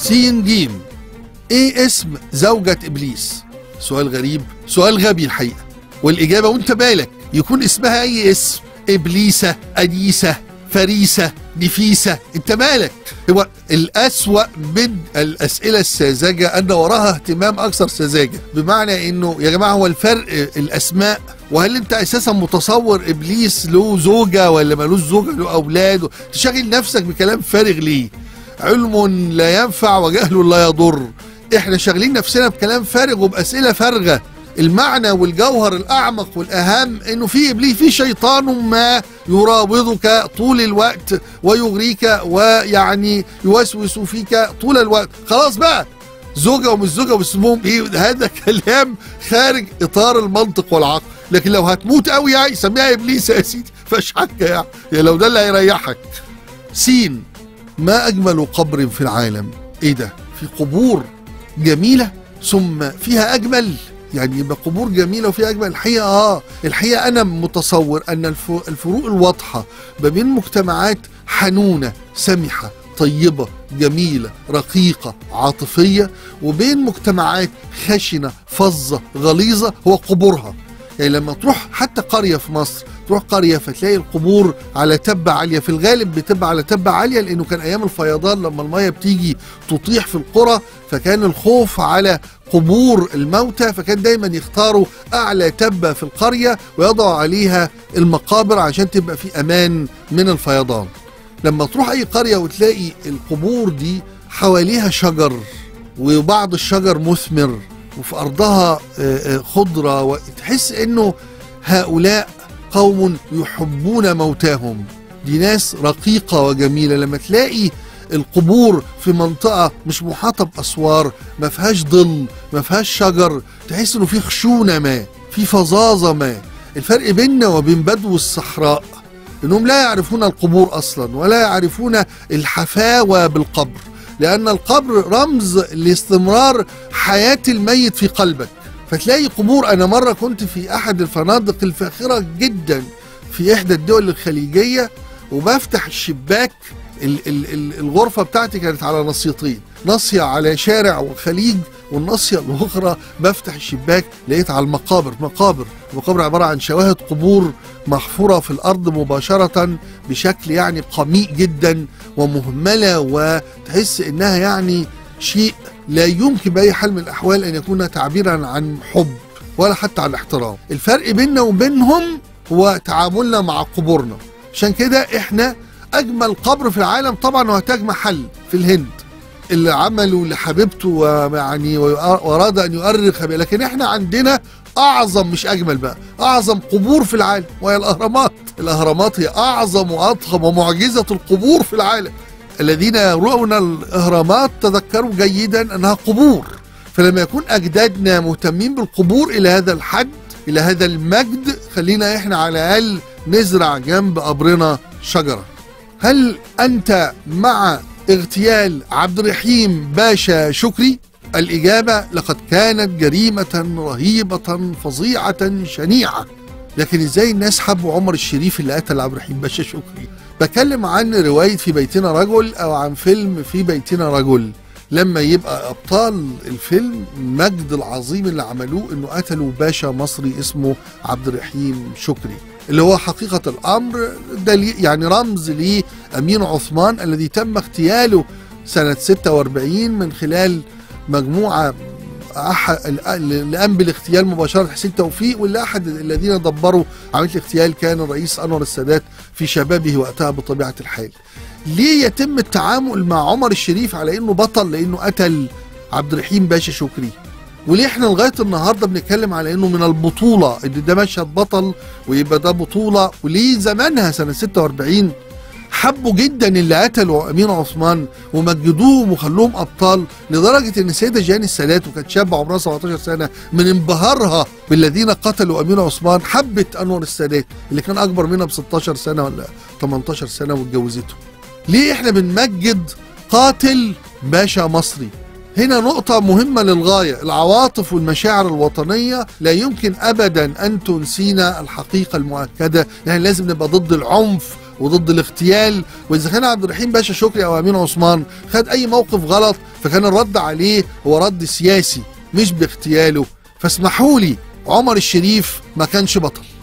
سين جيم ايه اسم زوجة ابليس سؤال غريب سؤال غبي الحقيقة والاجابة وانت بالك يكون اسمها اي اسم ابليسة انيسة فريسة نفيسة انت مالك هو الأسوأ من الأسئلة الساذجة أن وراها اهتمام أكثر سذاجة بمعنى أنه يا جماعة هو الفرق الأسماء وهل أنت أساسا متصور إبليس له زوجة ولا ملوش زوجة له أولاد تشغل نفسك بكلام فارغ ليه علم لا ينفع وجهل لا يضر احنا شاغلين نفسنا بكلام فارغ وبأسئلة فارغة المعنى والجوهر الأعمق والأهم أنه في إبليس في شيطان ما يراوضك طول الوقت ويغريك ويعني يوسوس فيك طول الوقت خلاص بقى زوجة ومش زوجة واسمهم ايه هذا كلام خارج اطار المنطق والعقل لكن لو هتموت قوي يعني سميها ابليس يا سيدي فش حاجه يعني. يعني لو ده اللي هيريحك سين ما اجمل قبر في العالم ايه ده في قبور جميله ثم فيها اجمل يعني يبقى قبور جميله وفيها اجمل الحقيقه اه الحقيقه انا متصور ان الفروق الواضحه ما بين مجتمعات حنونه سمحه طيبه جميله رقيقه عاطفيه وبين مجتمعات خشنه فظه غليظه هو قبورها يعني لما تروح حتى قريه في مصر تروح قريه فتلاقي القبور على تبه عاليه في الغالب بتبقى على تبه عاليه لانه كان ايام الفيضان لما الميه بتيجي تطيح في القرى فكان الخوف على قبور الموتى فكان دايما يختاروا اعلى تبه في القريه ويضعوا عليها المقابر عشان تبقى في امان من الفيضان لما تروح اي قريه وتلاقي القبور دي حواليها شجر وبعض الشجر مثمر وفي ارضها خضره وتحس انه هؤلاء قوم يحبون موتاهم دي ناس رقيقه وجميله لما تلاقي القبور في منطقه مش محاطه باسوار ما فيهاش ظل ما فيهاش شجر تحس انه في خشونه ما في فظاظه ما الفرق بيننا وبين بدو الصحراء انهم لا يعرفون القبور اصلا ولا يعرفون الحفاوه بالقبر لان القبر رمز لاستمرار حياه الميت في قلبك فتلاقي قبور انا مره كنت في احد الفنادق الفاخره جدا في احدى الدول الخليجيه وبفتح الشباك ال ال ال الغرفه بتاعتي كانت على نصيتين ناصيه على شارع وخليج والناصيه الاخرى بفتح الشباك لقيت على المقابر مقابر المقابر عباره عن شواهد قبور محفوره في الارض مباشره بشكل يعني قميء جدا ومهمله وتحس انها يعني شيء لا يمكن باي حال من الاحوال ان يكون تعبيرا عن حب ولا حتى عن احترام الفرق بيننا وبينهم هو تعاملنا مع قبورنا عشان كده احنا اجمل قبر في العالم طبعا هو تاج محل في الهند اللي عمله لحبيبته ويعني واراد ان يؤرخ بها لكن احنا عندنا اعظم مش اجمل بقى اعظم قبور في العالم وهي الاهرامات الاهرامات هي اعظم واضخم ومعجزه القبور في العالم الذين يرون الاهرامات تذكروا جيدا انها قبور فلما يكون اجدادنا مهتمين بالقبور الى هذا الحد الى هذا المجد خلينا احنا على الاقل نزرع جنب قبرنا شجره هل انت مع اغتيال عبد الرحيم باشا شكري الاجابه لقد كانت جريمه رهيبه فظيعه شنيعه لكن ازاي الناس حبوا عمر الشريف اللي قتل عبد الرحيم باشا شكري بكلم عن روايه في بيتنا رجل او عن فيلم في بيتنا رجل لما يبقى ابطال الفيلم المجد العظيم اللي عملوه انه قتلوا باشا مصري اسمه عبد الرحيم شكري اللي هو حقيقة الأمر دليل يعني رمز لأمين عثمان الذي تم اغتياله سنة 46 من خلال مجموعة أحد اللي قام بالاغتيال مباشرة حسين توفيق واللي أحد الذين دبروا عملية الاغتيال كان الرئيس أنور السادات في شبابه وقتها بطبيعة الحال ليه يتم التعامل مع عمر الشريف على انه بطل لانه قتل عبد الرحيم باشا شكري وليه احنا لغايه النهارده بنتكلم على انه من البطوله ان ده مشهد بطل ويبقى ده بطوله وليه زمانها سنه 46 حبوا جدا اللي قتلوا امين عثمان ومجدوهم وخلوهم ابطال لدرجه ان السيده جيهان السادات وكانت شابه عمرها 17 سنه من انبهارها بالذين قتلوا امين عثمان حبت انور السادات اللي كان اكبر منها ب 16 سنه ولا 18 سنه واتجوزته. ليه احنا بنمجد قاتل باشا مصري هنا نقطة مهمة للغاية العواطف والمشاعر الوطنية لا يمكن أبدا أن تنسينا الحقيقة المؤكدة يعني لازم نبقى ضد العنف وضد الاغتيال واذا كان عبد الرحيم باشا شكري او امين عثمان خد اي موقف غلط فكان الرد عليه هو رد سياسي مش باغتياله فاسمحوا لي عمر الشريف ما كانش بطل